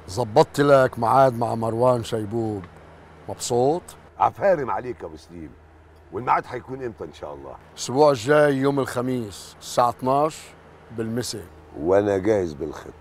ظبطت لك ميعاد مع مروان شيبوب مبسوط عفارم عليك يا ابو سليم والميعاد هيكون امتى ان شاء الله الاسبوع الجاي يوم الخميس الساعه 12 بالمساء وانا جاهز بالخطه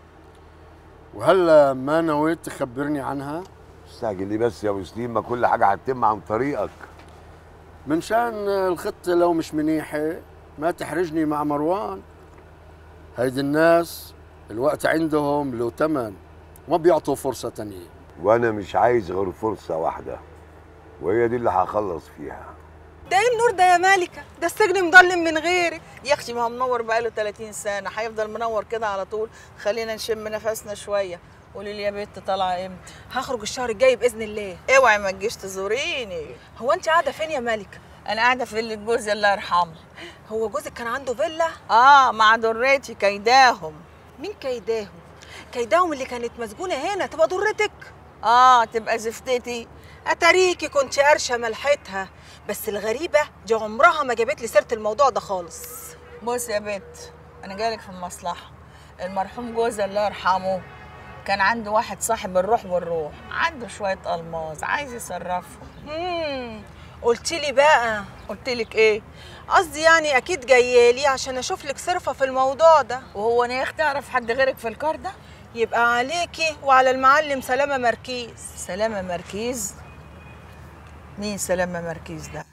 وهلا ما نويت تخبرني عنها استعجل لي بس يا ابو سليم ما كل حاجه هتتم عن طريقك من شان الخطه لو مش منيحه ما تحرجني مع مروان هيدي الناس الوقت عندهم له تمن ما بيعطوا فرصه تانية وانا مش عايز غير فرصه واحده وهي دي اللي هخلص فيها ده ايه النور ده يا مالكه ده السجن مضلم من غيرك يا اختي ما هو منور بقاله 30 سنه هيفضل منور كده على طول خلينا نشم نفسنا شويه قولي لي يا بنت طالعه امتى هخرج الشهر الجاي باذن الله اوعي ما تجيش تزوريني هو انت قاعده فين يا مالكه انا قاعده في فيلا جوزي الله يرحمه هو جوزك كان عنده فيلا اه مع دريتي كيداهم مين كيداهم كيداهم اللي كانت مسجونه هنا تبقى ضرتك اه تبقى زفتتي اتاريكي كنت قرشه ملحتها بس الغريبه دي عمرها ما جابت لي سيره الموضوع ده خالص بص يا بنت انا جايلك في المصلحه المرحوم جوزي الله يرحمه كان عنده واحد صاحب الروح والروح عنده شويه الماظ عايز يصرفهم امم قلت لي بقى قلت لك ايه قصدي يعني اكيد جايه لي عشان اشوف لك صرفه في الموضوع ده وهو انا يا اختي اعرف حد غيرك في الكار ده يبقى عليكي وعلى المعلم سلامه مركيز سلامه مركيز مين سلامه مركيز ده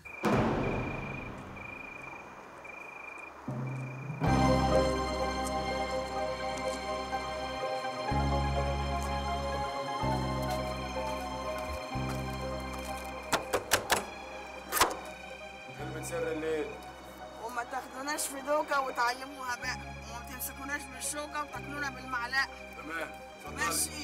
كلمة سر الليل وما تاخدوناش في دوكه وتعلموها بقى وما تمسكوناش بالشوكه وتاكلونا بالمعلقه تمام ماشي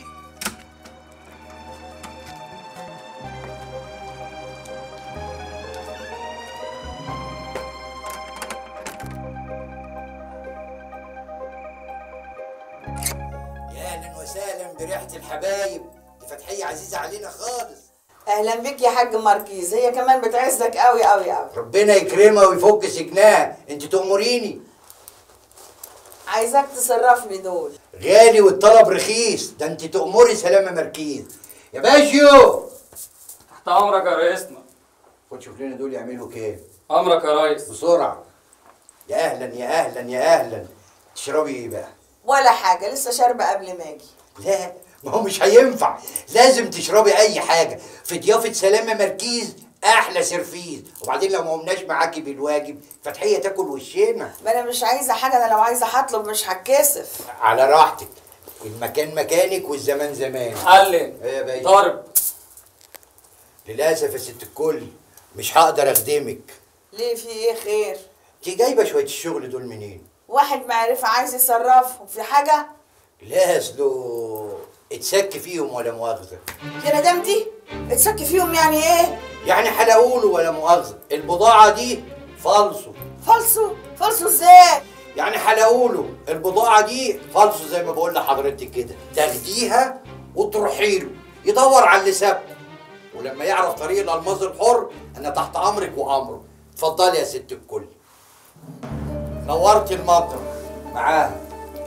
يا اهلا وسهلا بريحه الحبايب دي فتحيه عزيزه علينا خالص اهلا بيك يا حاج ماركيز هي كمان بتعزك قوي قوي قوي ربنا يكرمها ويفك سجنها انت تأمريني عايزاك تصرفني دول غالي والطلب رخيص ده انت تأمري سلامه مركيز يا باشيو تحت امرك يا رئيسنا خد شوف لنا دول يعملوا كام امرك يا ريس بسرعه يا اهلا يا اهلا يا اهلا تشربي ايه بقى ولا حاجه لسه شاربه قبل ما اجي لا ما هو مش هينفع لازم تشربي اي حاجه في ضيافه سلامه مركيز احلى سرفيز وبعدين لو ما قمناش معاكي بالواجب فتحيه تاكل وشنا ما انا مش عايزه حاجه انا لو عايزه هطلب مش هتكسف على راحتك المكان مكانك والزمان زمان علم ايه يا باشا ضرب للاسف يا ست الكل مش هقدر اخدمك ليه في ايه خير انت جايبه شويه الشغل دول منين واحد معرفة عايز يصرفهم في حاجه لا اصله اتسك فيهم ولا مؤاخذه يا ندمتي اتسك فيهم يعني ايه يعني حلقوله ولا مؤاخذه البضاعه دي فالصو فالصو فالصو ازاي يعني حلقوله البضاعه دي فالصو زي ما بقول لحضرتك كده تاخديها وتروحي له يدور على اللي سابه ولما يعرف طريق الالماظ الحر انا تحت امرك وامره اتفضلي يا ست الكل نورتي المطر معاها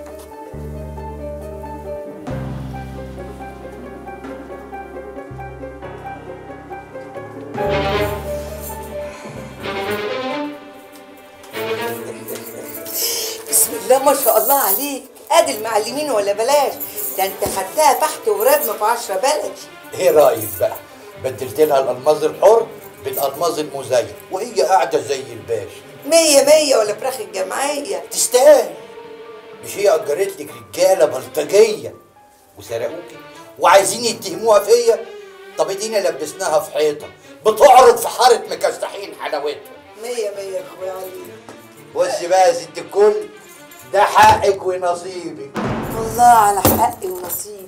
بسم الله ما شاء الله عليك ادي المعلمين ولا بلاش ده انت خدتها فحت وردم في عشرة بلدي ايه رايك بقى بدلت لها الالماظ الحر بالالماظ المزين وهي قاعده زي الباشا مية مية ولا فراخ الجمعية تستاهل مش هي اجرت لك رجاله بلطجيه وسرقوكي وعايزين يتهموها فيا طب ادينا لبسناها في حيطه بتعرض في حاره مكسحين حلاوتها مية مية يا اخويا علي بصي بقى يا ست الكل ده حقك ونصيبك والله على حقي ونصيبي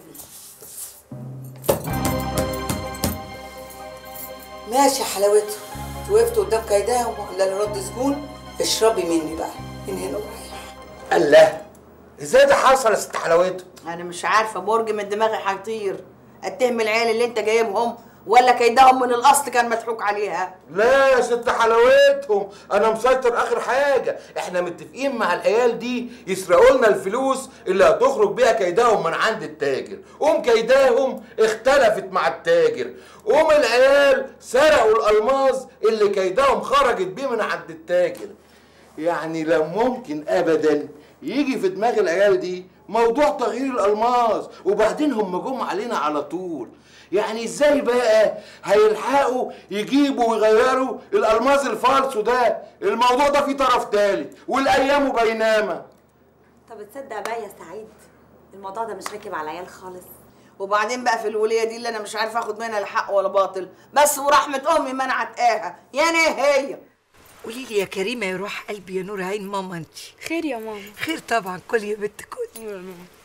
ماشي يا حلاوته وقفت قدام كيداهم ولا اللي رد سجون اشربي مني بقى من هنا ورايح الله ازاي ده حصل يا ست حلاوته انا مش عارفه برج من دماغي هيطير اتهم العيال اللي انت جايبهم ولا كيدهم من الاصل كان مضحوك عليها لا يا ست حلاوتهم انا مسيطر اخر حاجه احنا متفقين مع العيال دي يسرقوا لنا الفلوس اللي هتخرج بيها كيداهم من عند التاجر قوم كيداهم اختلفت مع التاجر قوم العيال سرقوا الالماظ اللي كيداهم خرجت بيه من عند التاجر يعني لا ممكن ابدا يجي في دماغ العيال دي موضوع تغيير الالماظ وبعدين هم جم علينا على طول يعني ازاي بقى هيلحقوا يجيبوا ويغيروا الالماظ الفالصو ده الموضوع ده فيه طرف تالت والايام بينامه طب تصدق بقى يا سعيد الموضوع ده مش راكب على العيال خالص وبعدين بقى في الوليه دي اللي انا مش عارفه اخد منها لا حق ولا باطل بس ورحمه امي منعت اياها يعني ايه هي قولي لي يا كريمه يا روح قلبي يا نور عين ماما انت خير يا ماما خير طبعا كل يا بنت كل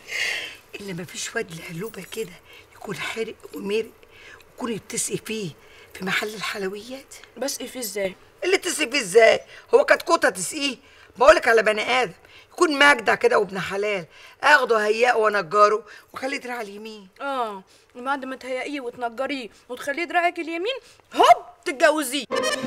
الا ما فيش واد لهلوبه كده يكون حرق ومرق ويكون يتسقي فيه في محل الحلويات بس ايه في ازاي اللي تسقي فيه ازاي هو كتكوته تسقيه بقولك على بني ادم يكون مجدع كده وابن حلال اخده هيئه وانجره واخليه دراع اليمين اه وبعد ما تهيئيه وتنجريه وتخليه دراعك اليمين هوب تتجوزيه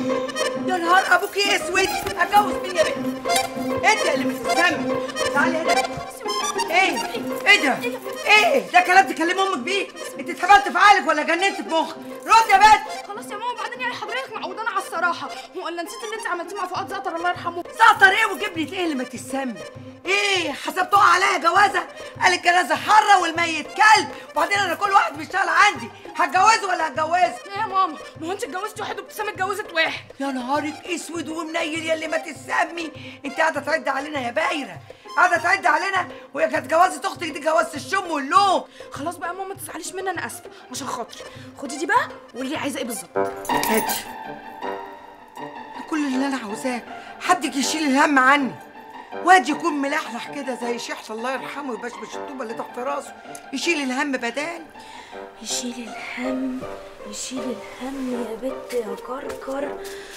يا نهار ابوك يا اسود اتجوز مين يا بنت انت اللي بتتسمي تعالي هنا ايه ايه ده ايه ده كلام تكلم امك بيه انت اتهبلت في عقلك ولا جننت في مخك رد يا بنت خلاص يا ماما بعدين يعني حضرتك معودانا على الصراحه ولا نسيت اللي انت عملتيه مع فؤاد زعتر الله يرحمه زعتر ايه وجبنة ايه اللي ما تسمي ايه حسبتوها عليا جوازه قال الجنازه حره والميت كلب وبعدين انا كل واحد بيشتغل عندي هتجوزه ولا هتجوزه ايه يا ماما ما هو انت اتجوزتي واحد وابتسام اتجوزت واحد يا نهارك اسود ومنيل يا اللي ما تسمي انت قاعده تعد علينا يا بايره قاعده تعد علينا وهي كانت جوازه اختك دي جوازه الشم واللوم خلاص بقى يا ماما ما تزعليش مني انا اسفه عشان خاطري خدي دي بقى وقولي لي عايزه ايه بالظبط هاتي كل اللي انا عاوزاه حد يجي يشيل الهم عني واد يكون ملحلح كده زي شيحة الله يرحمه يبشبش الطوبة اللي تحت راسه يشيل الهم بدال يشيل الهم يشيل الهم يا بت يا كركر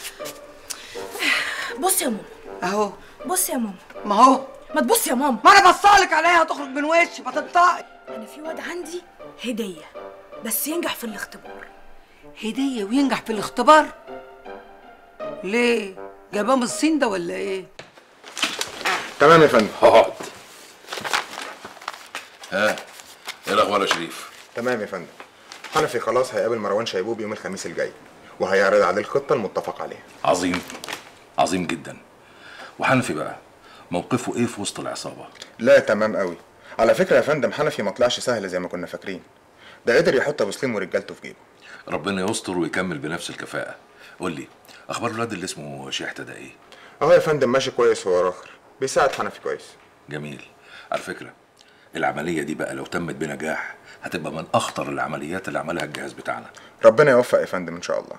بصي يا ماما اهو بصي يا ماما ما هو ما تبصي يا ماما ما انا بصالك عليها هتخرج من وشي ما تنطقي انا في واد عندي هديه بس ينجح في الاختبار هدية وينجح في الاختبار ليه جايباه من الصين ده ولا ايه تمام يا فندم اقعد ها ايه الاخبار يا شريف تمام يا فندم حنفي خلاص هيقابل مروان شيبوب يوم الخميس الجاي وهيعرض عليه الخطه المتفق عليها عظيم عظيم جدا وحنفي بقى موقفه ايه في وسط العصابه لا تمام قوي على فكره يا فندم حنفي ما طلعش سهل زي ما كنا فاكرين ده قدر يحط ابو سليم ورجالته في جيبه ربنا يستر ويكمل بنفس الكفاءه قول لي اخبار الواد اللي اسمه شيحته ده ايه اهو يا فندم ماشي كويس هو راخر بيساعد حنفي كويس جميل على فكره العمليه دي بقى لو تمت بنجاح هتبقى من اخطر العمليات اللي عملها الجهاز بتاعنا ربنا يوفق يا فندم ان شاء الله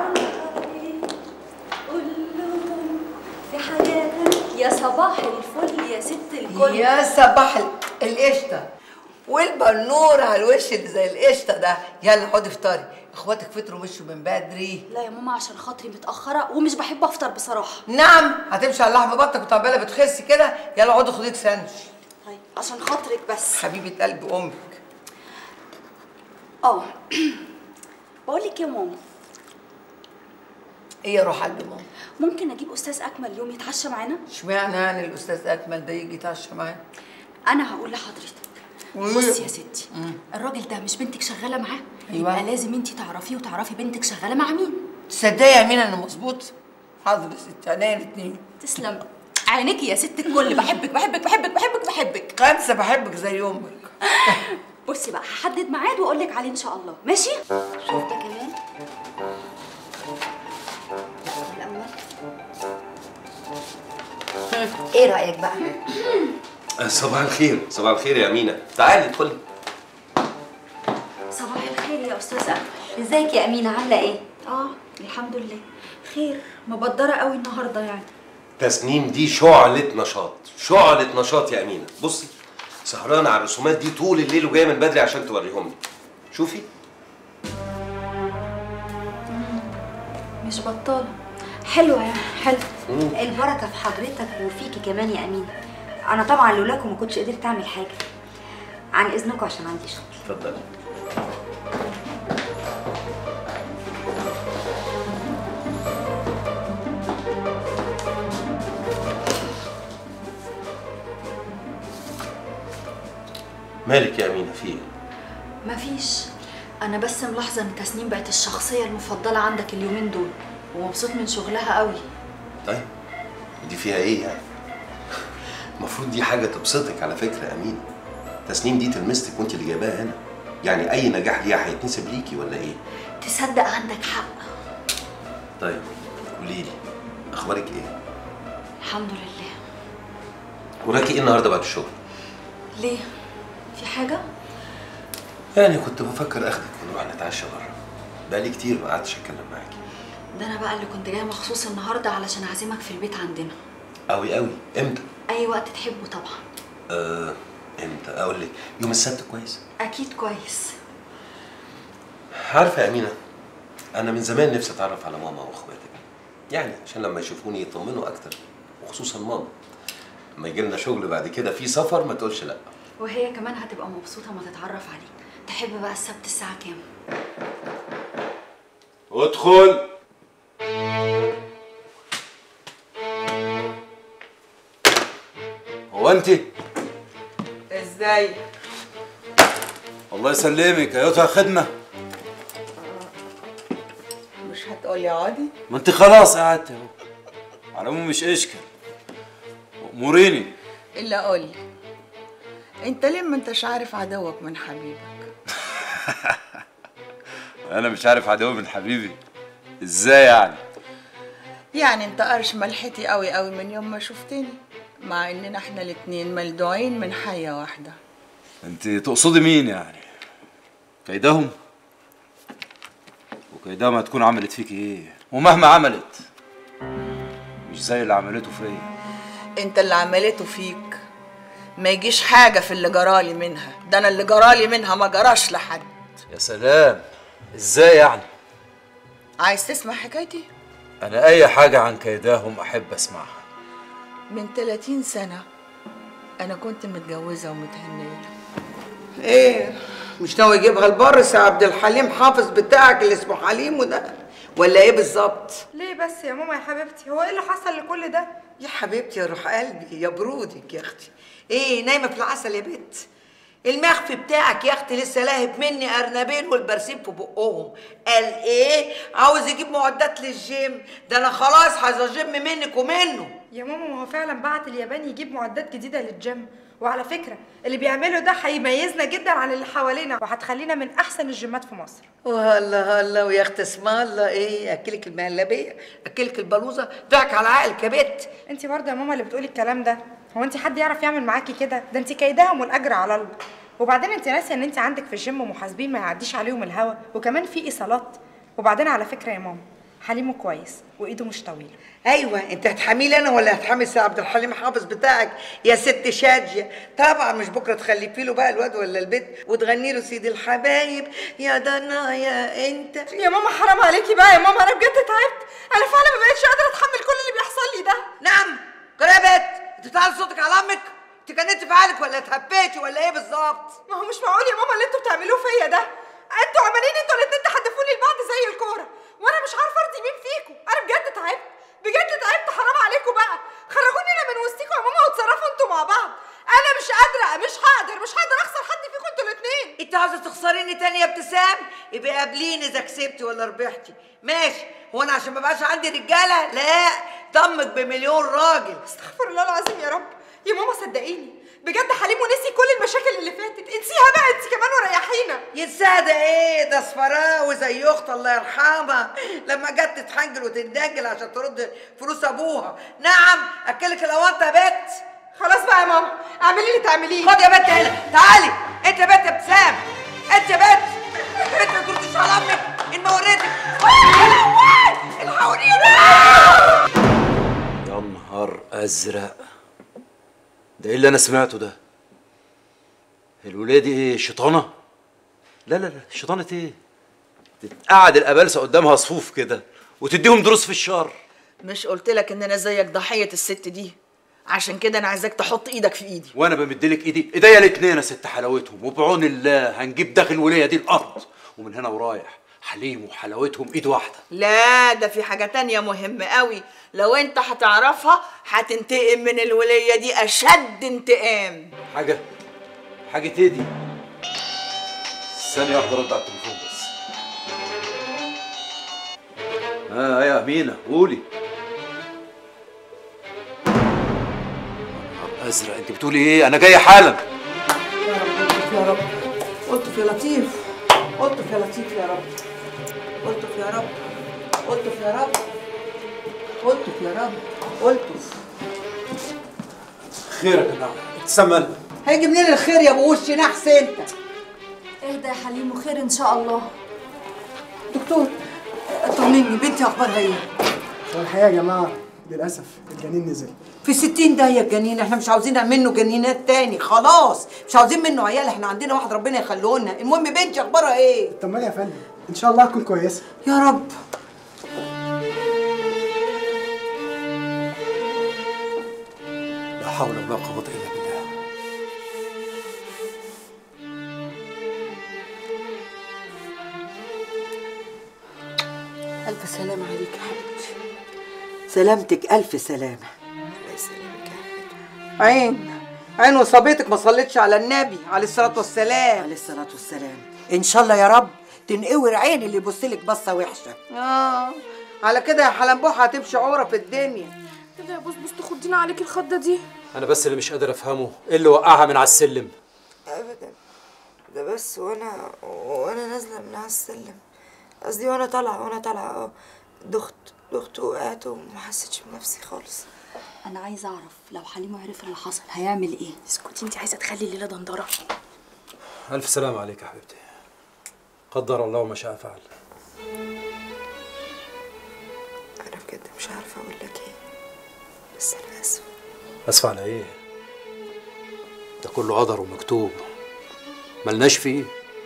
في حياتك يا صباح الفل يا ست الكل يا صباح ال- القشطة والبنور على الوش اللي زي القشطة ده يلا خدي افطري اخواتك فطروا مشوا من بدري لا يا ماما عشان خاطري متأخرة ومش بحب أفطر بصراحة نعم هتمشي على لحم بطنك وتعملها بتخسي كده يلا اقعدي خدي ساندوتش طيب عشان خاطرك بس حبيبة قلب امك اه بقول لك يا ماما ايه يا روح قلب ماما ممكن أجيب أستاذ أكمل اليوم يتعشى معانا اشمعنى يعني الاستاذ اكمل ده يجي يتعشى معانا أنا هقول لحضرتك بصي يا ستي الراجل ده مش بنتك شغالة معاه أيوة. يبقى لازم انتي تعرفيه وتعرفي بنتك شغالة مع مين تصدقي يا امينه انا مظبوط حاضر يا ستي عينيا الاثنين تسلم عينيكي يا ست الكل بحبك بحبك بحبك بحبك بحبك خمسه بحبك زي امك بصي بقى هحدد ميعاد واقول لك عليه ان شاء الله ماشي شوف ده كمان ايه رايك بقى صباح الخير صباح الخير يا أمينة تعالي ادخلي صباح الخير يا استاذ اكمل ازيك يا امينه عامله ايه اه الحمد لله خير مبدره قوي النهارده يعني تسنيم دي شعلة نشاط شعلة نشاط يا أمينة بصي سهرانة على الرسومات دي طول الليل وجاية من بدري عشان توريهم لي شوفي مش بطاله حلوه يعني حلوه البركه في حضرتك وفيكي كمان يا امينه انا طبعا لولاكم ما كنتش قدرت اعمل حاجه عن اذنكم عشان عندي شغل اتفضلي مالك يا امينه في ايه مفيش انا بس ملاحظه ان تسنيم بقت الشخصيه المفضله عندك اليومين دول ومبسوط من شغلها قوي طيب دي فيها ايه يعني المفروض دي حاجه تبسطك على فكره يا امينه تسنيم دي تلمستك وانت اللي جايباها هنا يعني اي نجاح ليها هيتنسب ليكي ولا ايه تصدق عندك حق طيب قولي لي اخبارك ايه الحمد لله وراكي ايه النهارده بعد الشغل ليه في حاجه يعني كنت بفكر اخدك ونروح نتعشى بره بقالي كتير ما قعدتش اتكلم معاكي ده انا بقى اللي كنت جايه مخصوص النهارده علشان اعزمك في البيت عندنا قوي قوي امتى اي وقت تحبه طبعا آه امتى اقول لك يوم السبت كويس اكيد كويس عارفه يا امينه انا من زمان نفسي اتعرف على ماما واخواتك يعني عشان لما يشوفوني يطمنوا اكتر وخصوصا ماما لما يجي لنا شغل بعد كده في سفر ما تقولش لا وهي كمان هتبقى مبسوطه ما تتعرف عليك تحب بقى السبت الساعه كام ادخل هو انت ازاي الله يسلمك ايتها خدمه مش هتقولي عادي ما انت خلاص قعدت اهو على العموم مش اشكل اموريني الا قولي انت ليه ما انتش عارف عدوك من حبيبك انا مش عارف عدوي من حبيبي ازاي يعني يعني انت قرش ملحتي قوي قوي من يوم ما شفتني مع اننا احنا الاتنين ملدوعين من حية واحدة انت تقصدي مين يعني كيدهم وكيدهم هتكون عملت فيك ايه ومهما عملت مش زي اللي عملته فيا انت اللي عملته فيك ما يجيش حاجة في اللي جرالي منها ده انا اللي جرالي منها ما جراش لحد يا سلام ازاي يعني عايز تسمع حكايتي انا اي حاجه عن كيداهم احب اسمعها من 30 سنة انا كنت متجوزة ومتهنية ايه مش ناوي يجيبها البرس يا عبد الحليم حافظ بتاعك اللي اسمه حليم وده ولا ايه بالظبط ليه بس يا ماما يا حبيبتي هو ايه اللي حصل لكل ده يا حبيبتي يا روح قلبي يا برودك يا اختي ايه نايمه في العسل يا بت المخفي بتاعك يا اختي لسه لاهب مني ارنبين والبرسيم في بقهم قال ايه عاوز يجيب معدات للجيم ده انا خلاص عايزه اجيم منك ومنه يا ماما ما هو فعلا بعت اليابان يجيب معدات جديده للجيم وعلى فكره اللي بيعمله ده هيميزنا جدا عن اللي حوالينا وهتخلينا من احسن الجيمات في مصر والله الله ويا اختي اسم الله ايه اكلك المهلبيه اكلك البلوزه ضحك على عقلك يا بت انت برضه يا ماما اللي بتقولي الكلام ده هو انت حد يعرف يعمل معاكي كده ده انت كيداهم والاجر على الله وبعدين انت ناسيه ان انت عندك في الجيم محاسبين ما يعديش عليهم الهوا وكمان في ايصالات وبعدين على فكره يا ماما حليمه كويس وايده مش طويله ايوه انت هتحامي لي انا ولا هتحامي سي عبد الحليم حافظ بتاعك يا ست شاديه طبعا مش بكره تخلفي له بقى الواد ولا البنت وتغني له سيد الحبايب يا ضنا يا انت يا ماما حرام عليكي بقى يا ماما انا بجد تعبت انا فعلا ما بقتش قادره اتحمل كل اللي بيحصل لي ده نعم قربت انت بتعلي صوتك على امك انت كنت في حالك ولا اتهبيتي ولا ايه بالظبط ما هو مش معقول يا ماما اللي انتوا بتعملوه فيا ده انتوا عمالين انتوا الاتنين تحدفوني لبعض زي الكوره وانا مش عارفه ارضي مين فيكم انا بجد تعبت بجد تعبت حرام عليكم بقى خرجوني انا من وسطيكم يا ماما وتصرفوا انتوا مع بعض انا مش قادره مش هقدر مش هقدر اخسر حد فيكم انتوا الاتنين انت عاوزه تخسريني تاني يا ابتسام يبقى قابليني اذا كسبتي ولا ربحتي ماشي هو انا عشان ما بقاش عندي رجاله لا ضمك بمليون راجل استغفر الله العظيم يا رب يا ماما صدقيني بجد حليم ونسي كل المشاكل اللي فاتت انسيها بقى انت كمان وريحينا ينساها ده ايه ده صفراوي زي اخت الله يرحمها لما جت تتحنجل وتندجل عشان ترد فلوس ابوها نعم اكلك الاونطه يا بت خلاص بقى يا ماما اعملي اللي تعمليه خد يا بت هنا تعالي انت يا بت يا ابتسام انت يا بت بت ما ترديش على امك ان ما وريتك الحقوني يا يا نهار ازرق ده ايه اللي انا سمعته ده الولاد دي ايه شيطانه لا لا لا شيطانه ايه تقعد الابالسه قدامها صفوف كده وتديهم دروس في الشر مش قلت لك ان انا زيك ضحيه الست دي عشان كده انا عايزاك تحط ايدك في ايدي وانا بمدلك ايدي ايديا الاتنين يا ست حلاوتهم وبعون الله هنجيب داخل الوليه دي الارض ومن هنا ورايح حليم وحلاوتهم ايد واحده لا ده في حاجة تانية مهمة قوي لو انت هتعرفها هتنتقم من الولية دي اشد انتقام حاجه حاجة ايه دي؟ ثانية واحدة رد على التليفون بس اه يا أمينة قولي نهار أزرق أنت بتقولي إيه؟ أنا جاي حالا يا رب الطف يا لطيف الطف يا لطيف يا رب الطف يا رب الطف يا رب الطف يا رب الطف خيرك يا نعم تسمى هيجي منين الخير يا ابو وش نحس انت اهدى يا حليم وخير ان شاء الله دكتور طمني بنتي اخبارها ايه هو الحقيقه يا جماعه للاسف الجنين نزل في 60 ده يا الجنين احنا مش عاوزين منه جنينات تاني خلاص مش عاوزين منه عيال احنا عندنا واحد ربنا يخليه لنا المهم بنتي اخبارها ايه طمني يا فندم ان شاء الله هتكون كويسه يا رب لا حول ولا قوة إلا بالله الف سلامه عليك يا حبيبتي سلامتك الف سلامه الله يسلمك يا عين عين وصبيتك ما صليتش على النبي عليه الصلاه والسلام عليه الصلاه والسلام ان شاء الله يا رب تنقور عين اللي يبص لك بصه وحشه اه على كده يا حلنبوحه هتمشي عوره في الدنيا كده يا بصبص تخضينا عليك الخضه دي أنا بس اللي مش قادر أفهمه إيه اللي وقعها من على السلم ابدا ده بس وانا وانا نازله من على السلم قصدي وانا طالعه وانا طالعه اه دخت دخت وقعت وما حسيتش بنفسي خالص انا عايزه اعرف لو حليم عرف اللي حصل هيعمل ايه اسكتي انت عايزه تخلي الليله دندره ألف سلام عليك يا حبيبتي قدر الله ما شاء فعل انا بجد مش عارفه اقول لك ايه بس انا اسفه أسف على إيه؟ ده كله قدر ومكتوب ملناش فيه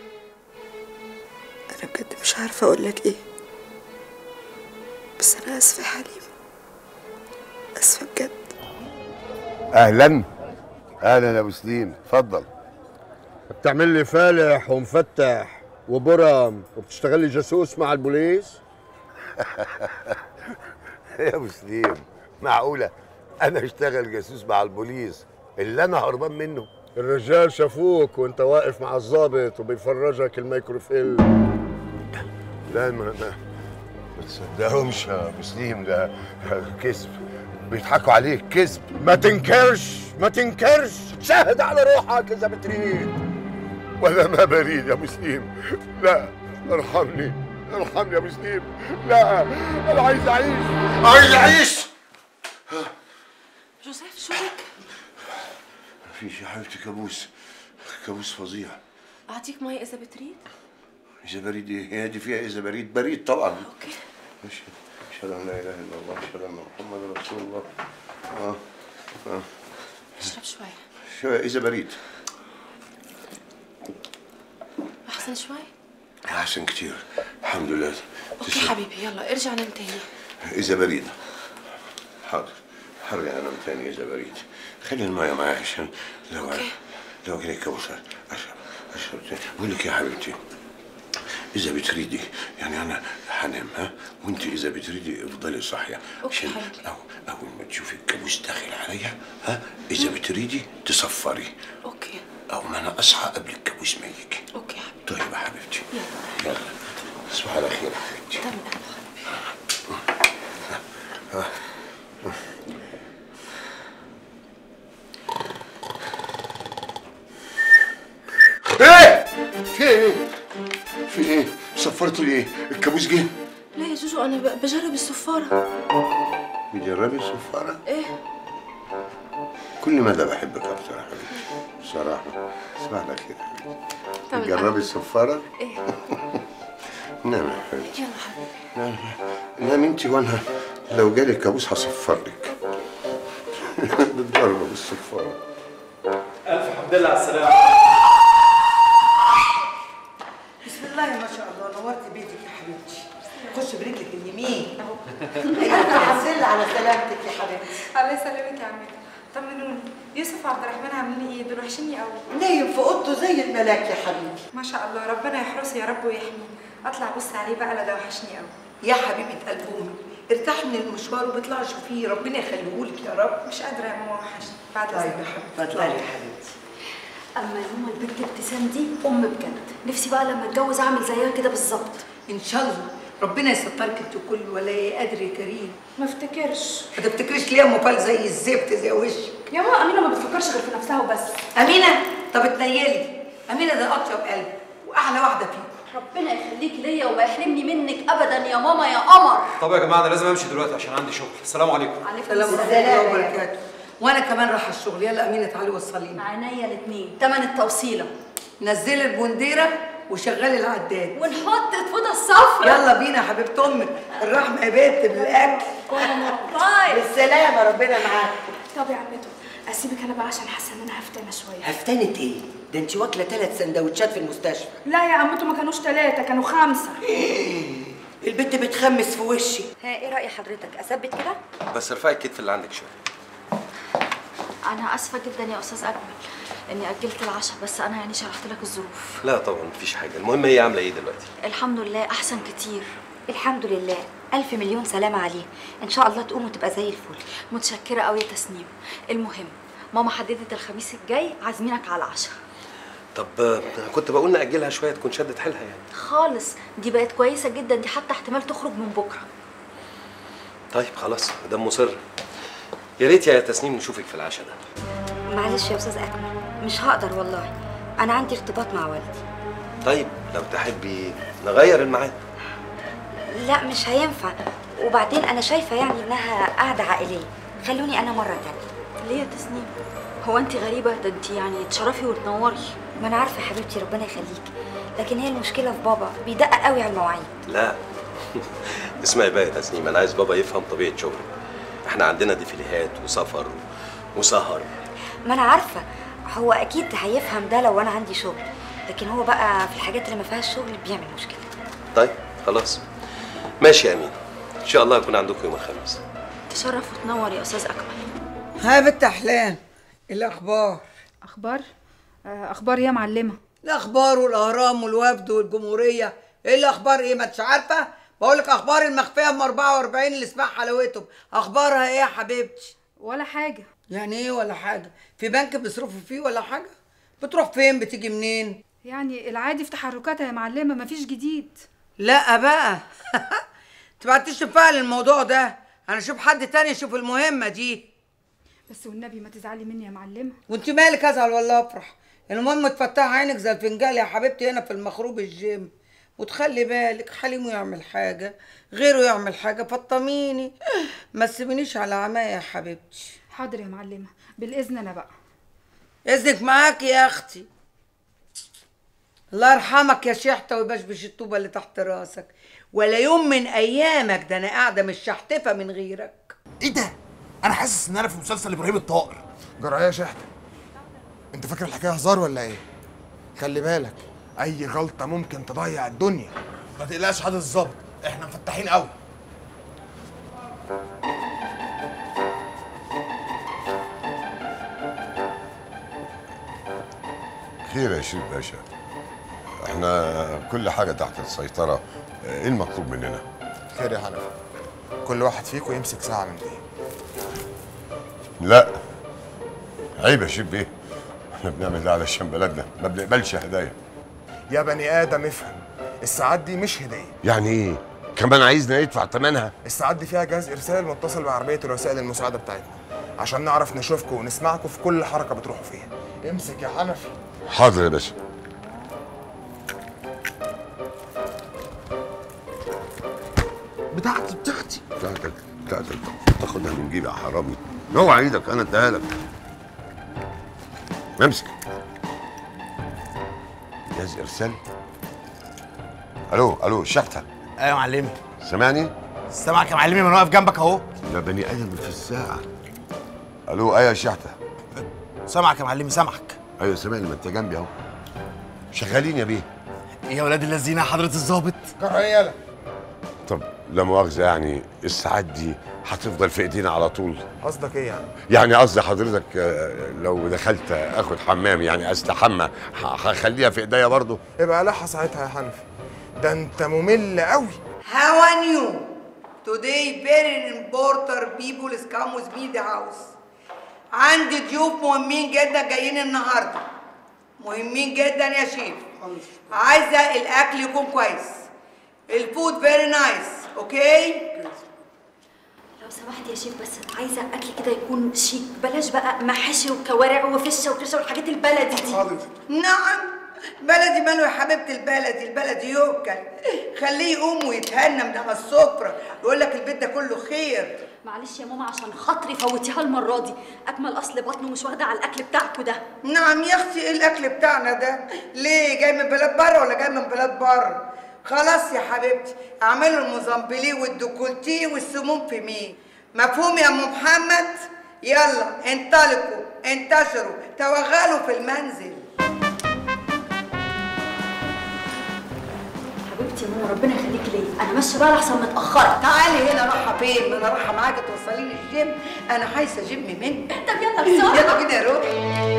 انا بجد مش عارفه اقول لك ايه بس انا اسفه يا حليم اسفه بجد اهلا اهلا يا ابو سليم اتفضل بتعمل لي فالح ومفتح وبرم وبتشتغل لي جاسوس مع البوليس يا ابو سليم معقوله انا اشتغل جاسوس مع البوليس اللي انا هربان منه الرجال شافوك وانت واقف مع الضابط وبيفرجك الميكروفيلم لا ما ما ما تصدقهمش يا ابو سليم ده كذب بيضحكوا عليك كذب ما تنكرش ما تنكرش شاهد على روحك اذا بتريد ولا ما بريد يا ابو سليم لا ارحمني ارحمني يا ابو سليم لا انا عايز اعيش عايز اعيش جوزيف شو بك مفيش يا حبيبتي كابوس كابوس فظيع اعطيك مي اذا بتريد اذا بريد ايه هي دي فيها اذا بريد بريد طبعا اوكي اشهد ان لا اله الا الله اشهد ان محمد رسول الله اه اه اشرب شوي شو اذا بريد احسن شوي احسن كتير الحمد لله اوكي حبيبي يلا ارجع نام تاني اذا بريد حاضر هرجع انام تاني اذا بريد خلي المايه معايا عشان لو لو جالي كوثر اشرب اشرب تاني بقول لك يا حبيبتي اذا بتريدي يعني انا هنام ها وانت اذا بتريدي افضلي صاحيه عشان أو اول ما تشوفي الكابوس داخل عليا ها اذا بتريدي تصفري اوكي او ما انا اصحى قبل الكابوس ما يجي اوكي يا حبيبي طيب يا حبيبتي يلا تصبح على خير يا حبيبتي ها. ايه في ايه في ايه صفرت ليه الكابوس جه لا يا جوجو انا ب- بجرب الصفاره بتجربي الصفاره ايه كل مدى بحبك اكتر يا حبيبتي بصراحه صباح على خير يا حبيبتي طب بتجربي الصفاره ايه نعم يا حبيبتي يلا حبيبي نعم نعم انت وانا لو جالي كابوس هصفر لك بتجرب الصفاره ألف حمد لله على السلامة بسم الله ما شاء الله نورت بيتك يا حبيبتي خش برجلك اليمين الحمد لله على سلامتك يا حبيبتي الله يسلمك يا عمتي طمنوني يوسف وعبد الرحمن عاملين ايه دول وحشيني قوي نايم في اوضته زي الملاك يا حبيبي ما شاء الله ربنا يحرسه يا رب ويحميه اطلع بص عليه بقى لا ده وحشني قوي يا حبيبه قلب امي ارتاح من المشوار وبيطلع شوفيه ربنا يخليهولك يا رب مش قادره يا ماما وحشني بعد طيب يا حبيبتي اتفضلي يا حبيبتي اما يوم البنت ابتسام دي ام بجد نفسي بقى لما اتجوز اعمل زيها كده بالظبط ان شاء الله ربنا يسترك انت كل ولا قادر يا كريم ما افتكرش ما تفتكريش ليه مفال زي الزفت زي وشك يا ماما امينه ما بتفكرش غير في نفسها وبس امينه طب اتنيلي امينه ده اطيب قلب واحلى واحده فيكم ربنا يخليكي ليا وما يحرمني منك ابدا يا ماما يا قمر طب يا جماعه انا لازم امشي دلوقتي عشان عندي شغل السلام عليكم عليكم سلام ورحمه الله وبركاته وانا كمان رايحه الشغل يلا امينه تعالي وصليني عينيا الاثنين تمن التوصيله نزلي البنديره وشغلي العداد ونحط الفوطه الصفرا يلا بينا يا حبيبه امك الرحمه يا بنت بالاكل باي بالسلامه ربنا معاك طب يا عمته اسيبك انا بقى عشان حاسه ان انا هفتنه شويه هفتنت ايه؟ ده انت واكله ثلاث سندوتشات في المستشفى لا يا عمته ما كانوش ثلاثه كانوا خمسه البت بتخمس في وشي ها ايه رأي حضرتك اثبت كده بس ارفعي الكتف اللي عندك شويه انا اسفه جدا يا استاذ اجمل اني اجلت العشاء بس انا يعني شرحت لك الظروف لا طبعا مفيش حاجه المهم هي عامله ايه دلوقتي الحمد لله احسن كتير الحمد لله الف مليون سلامة عليه ان شاء الله تقوم وتبقى زي الفل متشكره قوي يا تسنيم المهم ماما حددت الخميس الجاي عازمينك على العشاء طب آه، أنا كنت بقول ناجلها شويه تكون شدت حيلها يعني خالص دي بقت كويسه جدا دي حتى احتمال تخرج من بكره طيب خلاص ده مصر يا ريت يا تسنيم نشوفك في العشاء ده معلش يا استاذ اكمل مش هقدر والله انا عندي ارتباط مع والدي طيب لو تحبي نغير الميعاد لا مش هينفع وبعدين انا شايفه يعني انها قعده عائليه خلوني انا مره تانية ليه يا تسنيم هو انت غريبه ده انت يعني تشرفي وتنوري ما انا عارفه يا حبيبتي ربنا يخليك لكن هي المشكله في بابا بيدقق قوي على المواعيد لا اسمعي بقى يا تسنيم انا عايز بابا يفهم طبيعه شغله احنا عندنا ديفيليهات وسفر وسهر ما انا عارفه هو اكيد هيفهم ده لو انا عندي شغل لكن هو بقى في الحاجات اللي ما فيهاش شغل بيعمل مشكله طيب خلاص ماشي يا امين ان شاء الله اكون عندكم يوم الخميس تشرف وتنور يا استاذ اكمل ها بنت احلام إيه الاخبار اخبار آه، اخبار يا معلمه الاخبار والاهرام والوفد والجمهوريه ايه الاخبار ايه ما انتش عارفه بقول لك اخبار المخفيه ام 44 اللي اسمها حلاوتهم اخبارها ايه يا حبيبتي ولا حاجه يعني ايه ولا حاجه في بنك بيصرفوا فيه ولا حاجه بتروح فين بتيجي منين يعني العادي في تحركاتها يا معلمه مفيش جديد لا بقى تبعتيش تفعل الموضوع ده انا اشوف حد تاني يشوف المهمه دي بس والنبي ما تزعلي مني يا معلمه وانت مالك ازعل ولا افرح المهم تفتح عينك زي الفنجان يا حبيبتي هنا في المخروب الجيم وتخلي بالك حليمه يعمل حاجه غيره يعمل حاجه فطميني ما تسيبنيش على عماية يا حبيبتي حاضر يا معلمه بالاذن انا بقى اذنك معاكي يا اختي الله يرحمك يا شحته ويبشبش الطوبه اللي تحت راسك ولا يوم من ايامك ده انا قاعده مش شحتفه من غيرك ايه ده؟ انا حاسس ان انا في مسلسل ابراهيم الطائر جرى يا شحته انت فاكر الحكايه هزار ولا ايه خلي بالك اي غلطه ممكن تضيع الدنيا ما تقلقش حضرتك الظابط احنا مفتحين قوي خير يا شريف باشا احنا كل حاجة تحت السيطرة ايه المطلوب مننا؟ خير يا حنفي كل واحد فيكم يمسك ساعه من دي لا عيب يا شريف بيه احنا بنعمل ده علشان بلدنا ما بنقبلش هدايا يا بني ادم افهم الساعات دي مش هديه يعني ايه؟ كمان عايزنا ندفع ثمنها؟ الساعات دي فيها جهاز ارسال متصل بعربيه الوسائل المساعده بتاعتنا عشان نعرف نشوفكم ونسمعكم في كل حركه بتروحوا فيها امسك يا حنفي حاضر يا باشا بتاعتي بتاعتي بتاعتك بتاعتك تاخدها من جيبي يا حرامي اوعى ايدك انا اديها لك امسك جهاز ارسال الو الو شحته ايوه يا معلمي سامعني؟ سامعك يا معلمي ما انا واقف جنبك اهو ده بني ادم في الساعه الو ايوه يا شحته سامعك يا معلمي سامعك ايوه سامعني ما انت جنبي اهو شغالين يا بيه ايه يا ولاد الذين يا حضره الظابط يلا طب لا مؤاخذه يعني الساعات دي هتفضل في ايدينا على طول قصدك ايه يعني يعني قصدي حضرتك آه، لو دخلت اخد حمام يعني استحمى ه- هخليها في ايديا برضه يبقى لحى ساعتها يا حنفي ده انت ممل قوي How are you? Today very important people is come with me the house. عندي ضيوف مهمين جدا جايين النهارده. مهمين جدا يا شيف عايزه الاكل يكون كويس الفود فيري نايس اوكي لو سمحت يا شيف بس عايزه اكل كده يكون شيك بلاش بقى محاشي وكوارع وفشه وكرشه والحاجات البلدي دي نعم بلدي ماله يا حبيبتي البلدي البلدي يوكل خليه يقوم ويتهنى من على السفره يقول لك البيت ده كله خير معلش يا ماما عشان خاطري فوتيها المره دي اكمل اصل بطنه مش واخده على الاكل بتاعكوا ده نعم يا اختي ايه الاكل بتاعنا ده ليه جاي من بلاد بره ولا جاي من بلاد بره خلاص يا حبيبتي اعملوا الموزامبليه والدوكولتيه والسموم في مين مفهوم يا ام محمد يلا انطلقوا انتشروا توغلوا في المنزل حبيبتي يا ماما ربنا يخليكي ليا انا ماشيه بقى لحسن متاخره تعالي هنا رايحه فين ما انا رايحه معاكي توصليني الجيم انا عايزه جيم منك طب يلا بسرعه يلا بينا يا روحي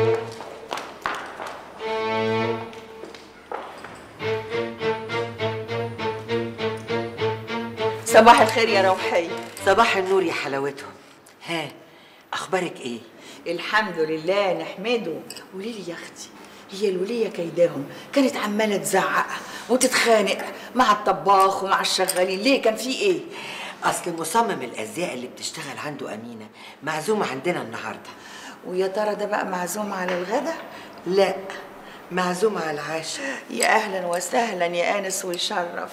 صباح الخير يا روحية صباح النور يا حلاوتهم ها اخبارك ايه الحمد لله نحمده قولي لي يا اختي هي الولية كيداهم كانت عمالة تزعق وتتخانق مع الطباخ ومع الشغالين ليه كان في ايه؟ اصل مصمم الازياء اللي بتشتغل عنده امينه معزومه عندنا النهارده ويا ترى ده بقى معزوم على الغدا؟ لا معزومه على العشاء يا اهلا وسهلا يا انس ويشرف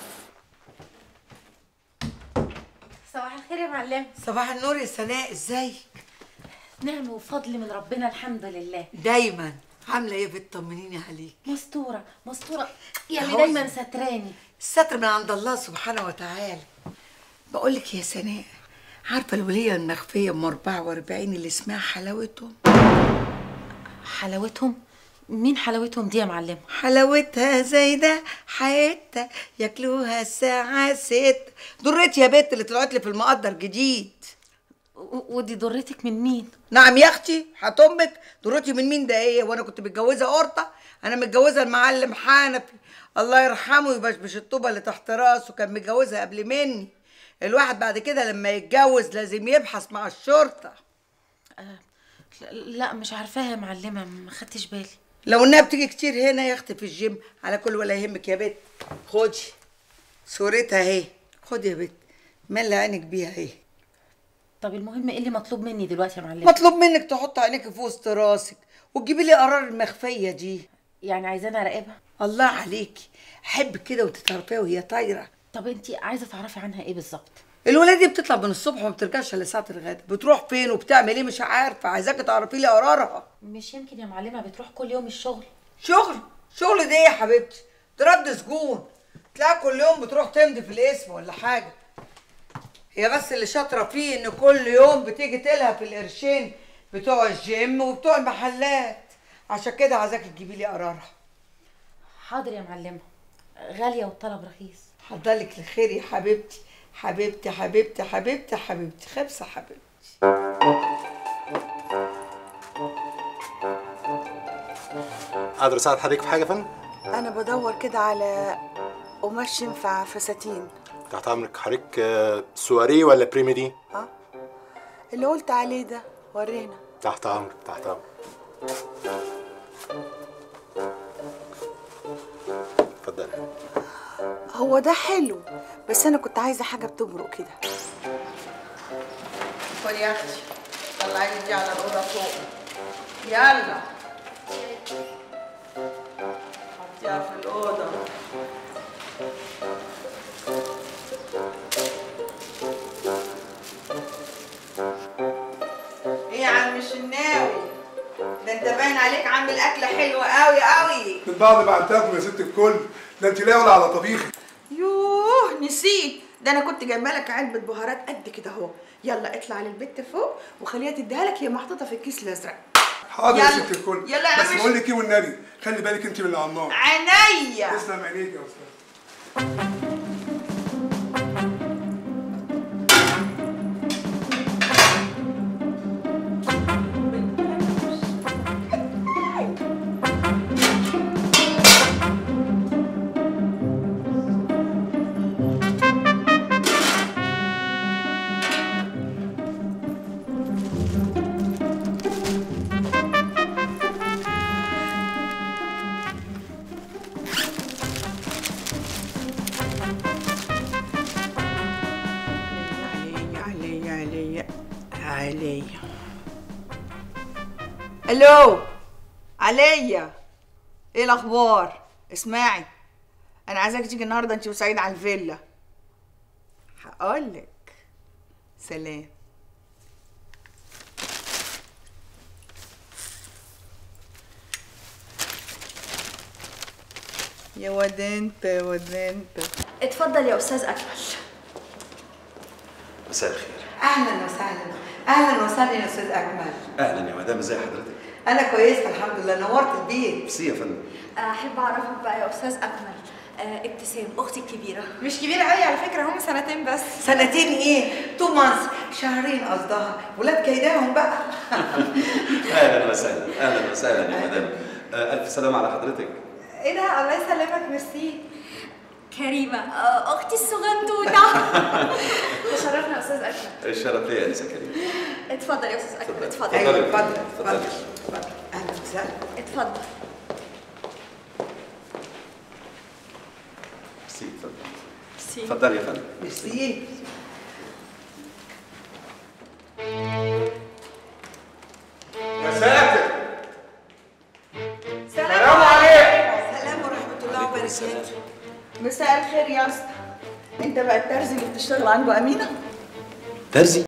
صباح الخير يا معلم صباح النور يا سناء ازيك نعم وفضل من ربنا الحمد لله دايما عامله ايه بنت طمنيني عليك مستوره مستوره يا اللي أهو. دايما ستراني الستر من عند الله سبحانه وتعالى بقول لك يا سناء عارفه الوليه المخفيه ام 44 اللي اسمها حلاوتهم حلاوتهم مين حلاوتهم دي يا معلم حلاوتها زي ده حياتها ياكلوها الساعة ست دريت يا بنت اللي طلعت لي في المقدر جديد ودي ضرتك من مين؟ نعم يا اختي حت امك دريتي من مين ده ايه وانا كنت متجوزه قرطه انا متجوزه المعلم حنفي الله يرحمه يبشبش الطوبه اللي تحت راسه كان متجوزها قبل مني الواحد بعد كده لما يتجوز لازم يبحث مع الشرطه لا مش عارفاها يا معلمه ما خدتش بالي لو انها بتيجي كتير هنا يا اختي في الجيم على كل ولا يهمك يا بت خدي صورتها اهي خدي يا بت ملي عينك بيها اهي طب المهم ايه اللي مطلوب مني دلوقتي يا معلمه مطلوب منك تحط عينيك في وسط راسك وتجيبي لي قرار المخفيه دي يعني عايزاني اراقبها الله عليكي احب كده وتتعرفيها وهي طايره طب انت عايزه تعرفي عنها ايه بالظبط الولاد دي بتطلع من الصبح وما بترجعش الا ساعه الغدا بتروح فين وبتعمل ايه مش عارفه عايزاكي تعرفي لي قرارها مش يمكن يا معلمه بتروح كل يوم الشغل شغل شغل ده ايه يا حبيبتي ترد سجون تلاقي كل يوم بتروح تمضي في الاسم ولا حاجه هي بس اللي شاطره فيه ان كل يوم بتيجي تلها في القرشين بتوع الجيم وبتوع المحلات عشان كده عايزاكي تجيبي لي قرارها حاضر يا معلمه غاليه والطلب رخيص حضرلك الخير يا حبيبتي حبيبتي حبيبتي حبيبتي حبيبتي خبسه حبيبتي اقدر اساعد حضرتك في حاجه يا فندم انا بدور كده على قماش ينفع فساتين تحت امرك حضرتك آه، سواري ولا بريميدي اه اللي قلت عليه ده ورينا تحت امرك تحت امرك اتفضلي هو ده حلو بس انا كنت عايزه حاجه بتبرق كده خد يا اختي طلعي لي دي على الاوضه فوق يلا حطيها في الاوضه ايه يا عم الشناوي ده انت باين عليك عامل اكله حلوه قوي قوي من بعد ما عملتكم يا ست الكل ده انت لا ولا على طبيخي يوه نسيت ده انا كنت جايبه لك علبه بهارات قد كده اهو يلا اطلع للبت فوق وخليها تديها لك هي محطوطه في الكيس الازرق حاضر يا يلا. ست الكل يلا يا بس عم بقول لك ايه والنبي خلي بالك انت من اللي على النار عينيا تسلم عينيك يا استاذ عليا الو عليا ايه الاخبار اسمعي انا عايزاك تيجي النهارده انت وسعيد على الفيلا هقولك سلام يا واد انت يا واد انت اتفضل يا استاذ اكمل مساء الخير اهلا وسهلا اهلا وسهلا يا استاذ اكمل اهلا يا مدام ازي حضرتك انا كويسه الحمد لله نورت البيت ميرسي يا فندم احب اعرفك بقى يا استاذ اكمل آه، ابتسام اختي الكبيره مش كبيرة قوي على فكرة هم سنتين بس سنتين ايه تو مانث شهرين قصدها ولاد كيداهم بقى اهلا وسهلا اهلا وسهلا يا مدام آه، الف سلامه على حضرتك ايه ده الله يسلمك ميرسي كريمه آه، اختي الصغنطوطه تشرفنا يا استاذ اكمل الشرف ليا يا انسه كريم اتفضل يا استاذ اكمل اتفضل ايوه اتفضلي. اتفضل اتفضل اهلا وسهلا اتفضل ميرسي اتفضل ميرسي. اتفضلي يا فندم ميرسي يا ساتر سلام عليكم السلام ورحمه الله وبركاته مساء الخير يا اسطى انت بقى الترزي اللي بتشتغل عنده امينه ترزي